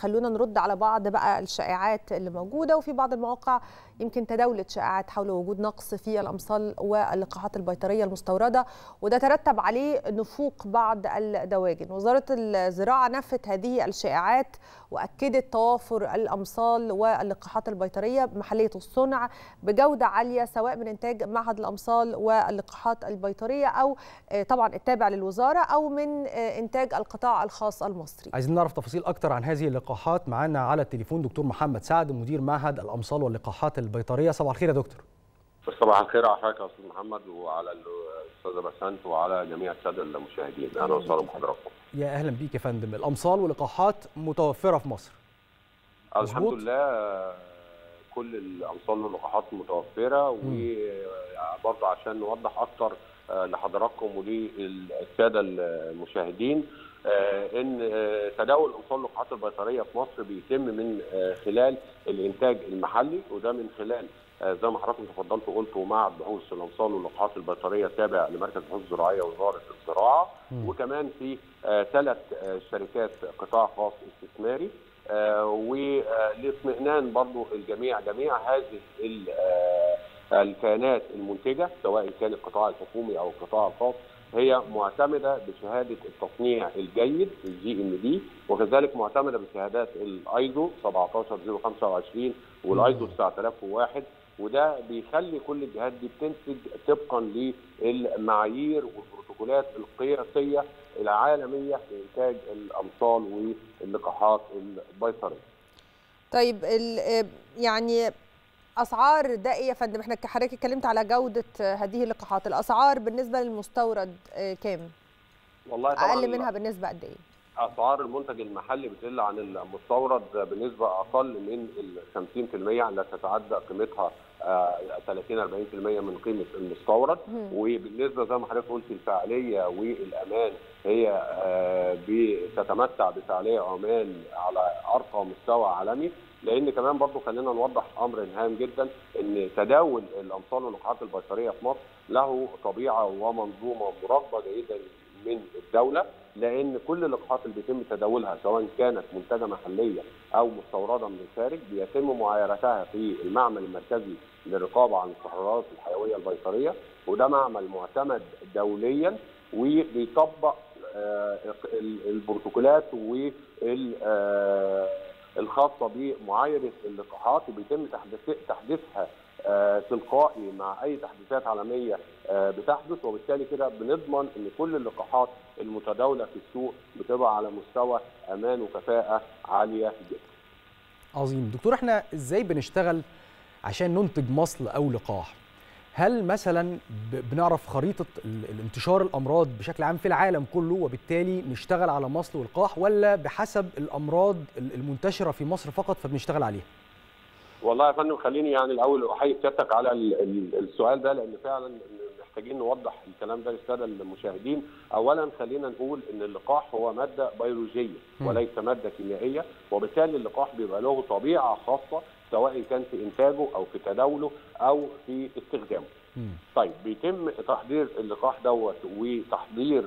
خلونا نرد على بعض بقى الشائعات اللي موجوده وفي بعض المواقع يمكن تداولت شائعات حول وجود نقص في الامصال واللقاحات البيطريه المستورده وده ترتب عليه نفوق بعض الدواجن وزاره الزراعه نفت هذه الشائعات واكدت توافر الامصال واللقاحات البيطريه محليه الصنع بجوده عاليه سواء من انتاج معهد الامصال واللقاحات البيطريه او طبعا التابع للوزاره او من انتاج القطاع الخاص المصري عايزين نعرف تفاصيل اكتر عن هذه اللقاحات معانا على التليفون دكتور محمد سعد مدير معهد الامصال واللقاحات البيطريه صباح الخير يا دكتور صباح الخير على حضرتك يا استاذ محمد وعلى الاستاذه بسنت وعلى جميع الساده المشاهدين اهلا وسهلا بحضراتكم يا اهلا بيك يا فندم الامصال واللقاحات متوفره في مصر الحمد مزبوط. لله كل الامصال واللقاحات متوفره وبرضه عشان نوضح اكتر لحضراتكم وللساده المشاهدين ان تداول الامصال واللقاحات البيطريه في مصر بيتم من خلال الانتاج المحلي وده من خلال زي ما حضراتكم تفضلتوا قلتوا معهد بحوث الامصال واللقاحات البيطريه تابع لمركز بحوث الزراعيه وزاره الزراعه م. وكمان في ثلاث شركات قطاع خاص استثماري ولاطمئنان برضو الجميع جميع هذه الكيانات المنتجه سواء كان القطاع الحكومي او القطاع الخاص هي معتمده بشهاده التصنيع الجيد الجي ام دي وكذلك معتمده بشهادات الايزو 17025 والايزو 9001 وده بيخلي كل الجهات دي بتنتج طبقا للمعايير والبروتوكولات القياسيه العالميه لانتاج الامصال واللقاحات البيطريه. طيب يعني اسعار ده ايه يا فندم احنا حضرتك اتكلمت على جوده هذه اللقاحات الاسعار بالنسبه للمستورد كام والله طبعا اقل منها بالنسبه قد ايه اسعار المنتج المحلي بتقل عن المستورد بنسبه اقل من ال 50% التي تتعدى قيمتها 30 40% من قيمه المستورد وبالنسبه زي ما حضرتك قلت الفعاليه والامان هي بتتمتع بفعاليه وامان على ارقى مستوى عالمي لان كمان برضو خلينا نوضح امر هام جدا ان تداول الامصال واللقاحات البيطريه في مصر له طبيعه ومنظومه مراقبه جيده من الدوله لان كل اللقاحات اللي بيتم تداولها سواء كانت منتجه محليه او مستورده من الخارج بيتم معايرتها في المعمل المركزي للرقابه على المستحضرات الحيويه البيطريه وده معمل معتمد دوليا وبيطبق البروتوكولات وال الخاصه بمعايره اللقاحات وبيتم تحديثها تلقائي مع اي تحديثات عالميه بتحدث وبالتالي كده بنضمن ان كل اللقاحات المتداوله في السوق بتبقى على مستوى امان وكفاءه عاليه جدا. عظيم، دكتور احنا ازاي بنشتغل عشان ننتج مصل او لقاح؟ هل مثلا بنعرف خريطه انتشار الامراض بشكل عام في العالم كله وبالتالي نشتغل على مصل والقاح ولا بحسب الامراض المنتشره في مصر فقط فبنشتغل عليها؟ والله يا فندم خليني يعني الاول احيي سيادتك على السؤال ده لان فعلا محتاجين نوضح الكلام ده للساده المشاهدين اولا خلينا نقول ان اللقاح هو ماده بيولوجيه وليس ماده كيميائيه وبالتالي اللقاح بيبقى له طبيعه خاصه سواء كان في انتاجه او في تداوله او في استخدامه. مم. طيب بيتم تحضير اللقاح دوت وتحضير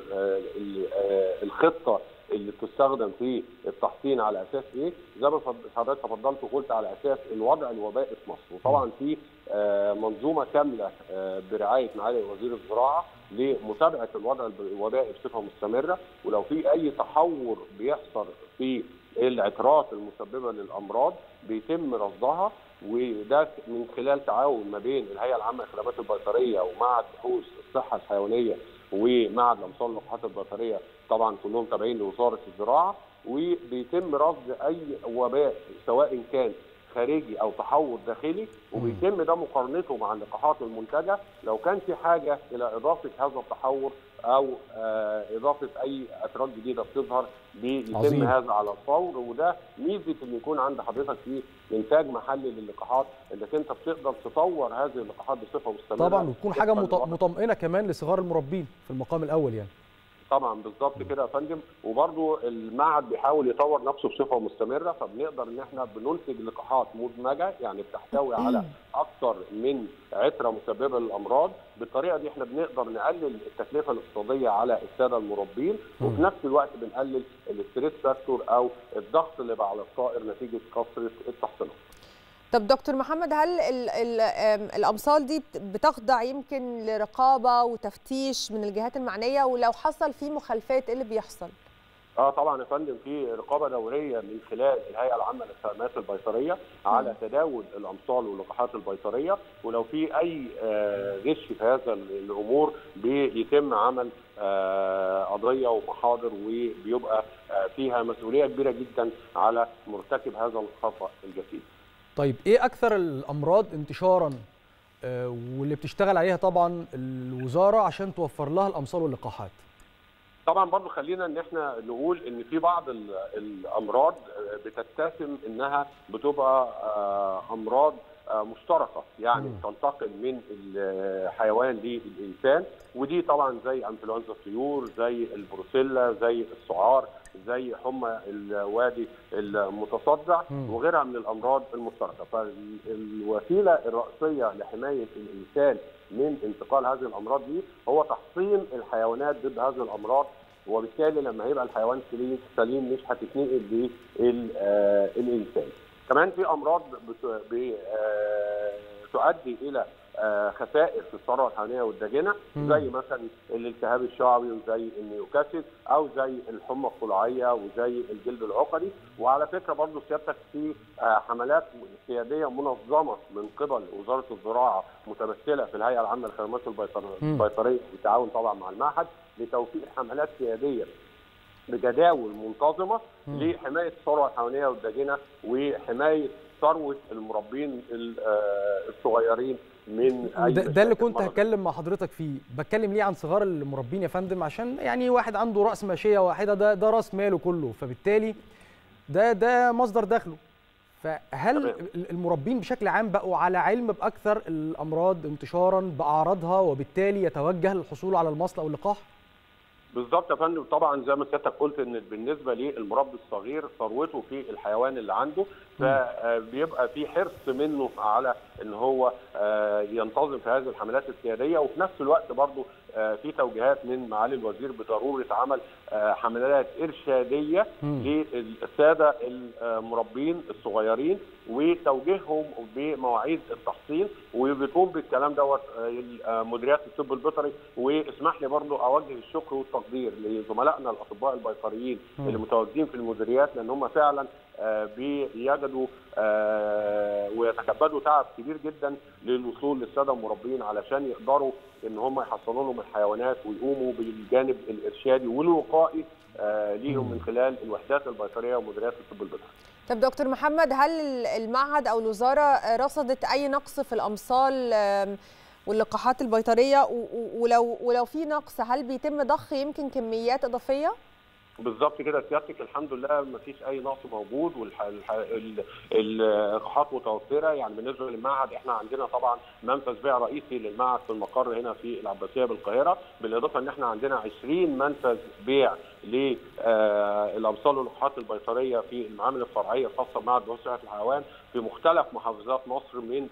الخطه اللي بتستخدم في التحصين على اساس ايه؟ زي ما حضرتك تفضلت وقلت على اساس الوضع الوبائي في مصر وطبعا في منظومه كامله برعايه معالي وزير الزراعه لمتابعه الوضع الوبائي بصفه مستمره ولو في اي تحور بيحصل في العطرات المسببه للامراض بيتم رصدها وده من خلال تعاون ما بين الهيئه العامه للخدمات البيطريه ومعهد بحوث الصحه الحيوانيه ومعهد الامصال واللقاحات البيطريه طبعا كلهم تابعين لوزاره الزراعه وبيتم رصد اي وباء سواء كان خارجي او تحور داخلي وبيتم ده مقارنته مع اللقاحات المنتجه لو كان في حاجه الى اضافه هذا التحور او اضافه اي اتراك جديده بتظهر بيتم عظيم. هذا على الفور وده ميزه ان يكون عند حضرتك في انتاج محلي للقاحات انك انت بتقدر تطور هذه اللقاحات بصفه مستمره طبعا وتكون حاجه مطمئنه كمان لصغار المربين في المقام الاول يعني طبعا بالظبط كده يا فندم وبرضو المعهد بيحاول يطور نفسه بصفه مستمره فبنقدر ان احنا بننتج لقاحات مدمجه يعني بتحتوي على اكثر من عتره مسببه للامراض بالطريقه دي احنا بنقدر نقلل التكلفه الاقتصاديه على الساده المربين وفي نفس الوقت بنقلل الاستريس فاكتور او الضغط اللي بقى على الطائر نتيجه كثره التحصينات طب دكتور محمد هل ال ال الامصال دي بتخضع يمكن لرقابه وتفتيش من الجهات المعنيه ولو حصل في مخالفات ايه اللي بيحصل؟ اه طبعا يا فندم في رقابه دوريه من خلال الهيئه العامه للخدمات البيطريه على تداول الامصال واللقاحات البيطريه ولو في اي آه غش في هذا الامور بيتم عمل آه قضيه ومحاضر وبيبقى آه فيها مسؤوليه كبيره جدا على مرتكب هذا الخطا الجسيم. طيب ايه اكثر الامراض انتشارا آه واللي بتشتغل عليها طبعا الوزاره عشان توفر لها الامصال واللقاحات طبعا برضو خلينا ان احنا نقول ان في بعض الامراض بتتسم انها بتبقى امراض مشتركه يعني م. تنتقل من الحيوان للانسان ودي طبعا زي انفلونزا الطيور زي البروسيلا زي السعار زي حمى الوادي المتصدع وغيرها من الامراض المشتركه فالوسيله الرئيسيه لحمايه الانسان من انتقال هذه الامراض دي هو تحصين الحيوانات ضد هذه الامراض وبالتالي لما هيبقى الحيوان سليم سليم مش هتتنقل للانسان. كمان في امراض تؤدي الى خسائر في الثروه الحيوانيه والداجنه زي مثلا الالتهاب الشعبي وزي النيوكاسيس او زي الحمى القلعيه وزي الجلد العقدي وعلى فكره برضه سيادتك في حملات سياديه منظمه من قبل وزاره الزراعه متمثله في الهيئه العامه للخدمات البيطريه بالتعاون طبعا مع المعهد لتوفير حملات سياديه بجداول منتظمه لحمايه الثروه الحيوانيه والداجنه وحمايه ثروه المربين الصغيرين من أي ده, ده اللي كنت هتكلم مع حضرتك فيه بتكلم ليه عن صغار المربين يا فندم عشان يعني واحد عنده راس ماشيه واحده ده ده راس ماله كله فبالتالي ده ده مصدر دخله فهل المربين بشكل عام بقوا على علم باكثر الامراض انتشارا باعراضها وبالتالي يتوجه للحصول على المصل او اللقاح؟ بالظبط يا فندم طبعا زي ما سيادتك قلت ان بالنسبه للمربي الصغير ثروته في الحيوان اللي عنده فبيبقى في حرص منه على ان هو ينتظم في هذه الحملات السياديه وفي نفس الوقت برضه في توجيهات من معالي الوزير بضروره عمل حملات ارشاديه للساده المربين الصغيرين وتوجيههم بمواعيد التحصين وبتقوم بالكلام دوت مديريات الطب البيطري واسمح لي برضه اوجه الشكر والتقدير لزملائنا الاطباء البيطريين اللي متواجدين في المديريات لان هم فعلا بيجدوا ويتكبدوا تعب كبير جدا للوصول للساده المربين علشان يقدروا ان هم يحصلوا لهم الحيوانات ويقوموا بالجانب الارشادي والوقائي ليهم من خلال الوحدات البيطريه ومديريات الطب البيطري. طب دكتور محمد هل المعهد او الوزاره رصدت اي نقص في الامصال واللقاحات البيطريه ولو ولو في نقص هل بيتم ضخ يمكن كميات اضافيه؟ بالظبط كده سيادتك الحمد لله ما فيش اي نقص موجود واللقاحات متوفره يعني بالنسبه للمعهد احنا عندنا طبعا منفذ بيع رئيسي للمعهد في المقر هنا في العباسيه بالقاهره بالاضافه ان احنا عندنا 20 منفذ بيع للامصال واللقاحات البيطريه في المعامل الفرعيه الخاصه بمعهد بحوث الحيوان في مختلف محافظات مصر من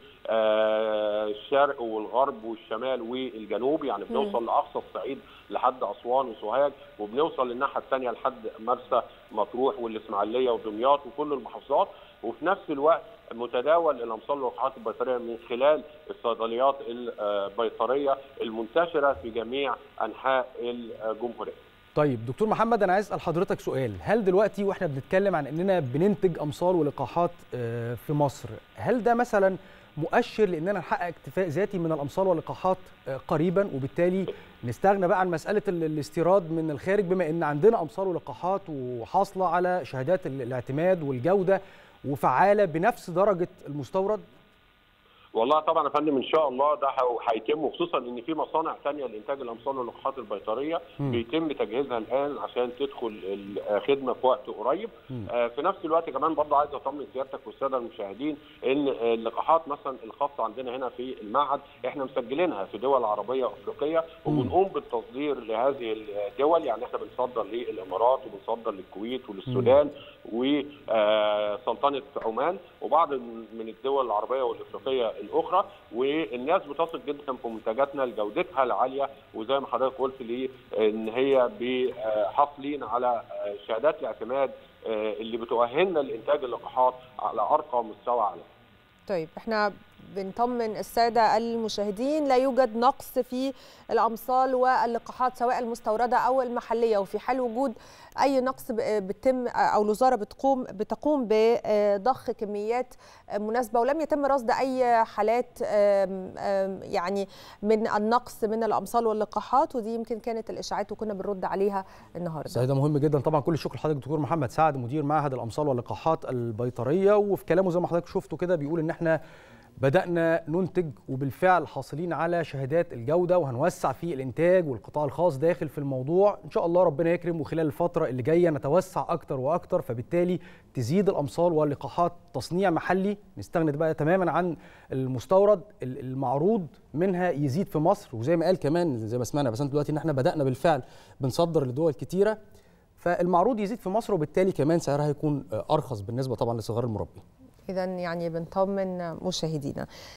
الشرق والغرب والشمال والجنوب يعني بنوصل لاقصى الصعيد لحد اسوان وسوهاج وبنوصل للناحيه الثانيه لحد مرسى مطروح والاسماعيليه ودمياط وكل المحافظات وفي نفس الوقت متداول الامصال واللقاحات البيطريه من خلال الصيدليات البيطريه المنتشره في جميع انحاء الجمهوريه. طيب دكتور محمد انا عايز اسال حضرتك سؤال هل دلوقتي واحنا بنتكلم عن اننا بننتج امصال ولقاحات في مصر هل ده مثلا مؤشر لاننا نحقق اكتفاء ذاتي من الامصال واللقاحات قريبا وبالتالي نستغنى بقى عن مساله الاستيراد من الخارج بما ان عندنا امصال ولقاحات وحاصله على شهادات الاعتماد والجوده وفعاله بنفس درجه المستورد والله طبعا يا فندم ان شاء الله ده هيتم وخصوصا ان في مصانع ثانيه لانتاج الامصال واللقاحات البيطريه م. بيتم تجهيزها الان عشان تدخل الخدمه في وقت قريب آه في نفس الوقت كمان برضه عايز اطمن سيادتك والساده المشاهدين ان اللقاحات مثلا الخاصه عندنا هنا في المعهد احنا مسجلينها في دول عربيه وافريقيه وبنقوم بالتصدير لهذه الدول يعني احنا بنصدر للامارات وبنصدر للكويت وللسودان وسلطنه عمان وبعض من الدول العربيه والافريقيه الاخرى والناس بتثق جدا في منتجاتنا لجودتها العاليه وزي ما حضرتك قلت لي ان هي حاصلين على شهادات الاعتماد اللي بتؤهلنا لانتاج اللقاحات على ارقى مستوى عالمي. طيب احنا بنطمن الساده المشاهدين لا يوجد نقص في الامصال واللقاحات سواء المستورده او المحليه وفي حال وجود اي نقص بتم او الوزاره بتقوم بتقوم بضخ كميات مناسبه ولم يتم رصد اي حالات يعني من النقص من الامصال واللقاحات ودي يمكن كانت الاشاعات وكنا بنرد عليها النهارده. صحيح ده مهم جدا طبعا كل الشكر لحضرتك دكتور محمد سعد مدير معهد الامصال واللقاحات البيطريه وفي كلامه زي ما حضرتك شفتوا كده بيقول ان احنا بدأنا ننتج وبالفعل حاصلين على شهادات الجودة وهنوسع في الإنتاج والقطاع الخاص داخل في الموضوع إن شاء الله ربنا يكرم وخلال الفترة اللي جاية نتوسع أكتر وأكتر فبالتالي تزيد الأمصال واللقاحات تصنيع محلي نستغني بقى تماما عن المستورد المعروض منها يزيد في مصر وزي ما قال كمان زي ما سمعنا بس دلوقتي إن احنا بدأنا بالفعل بنصدر لدول كتيرة فالمعروض يزيد في مصر وبالتالي كمان سعرها هيكون أرخص بالنسبة طبعا لصغار المربين اذا يعني بنطمن مشاهدينا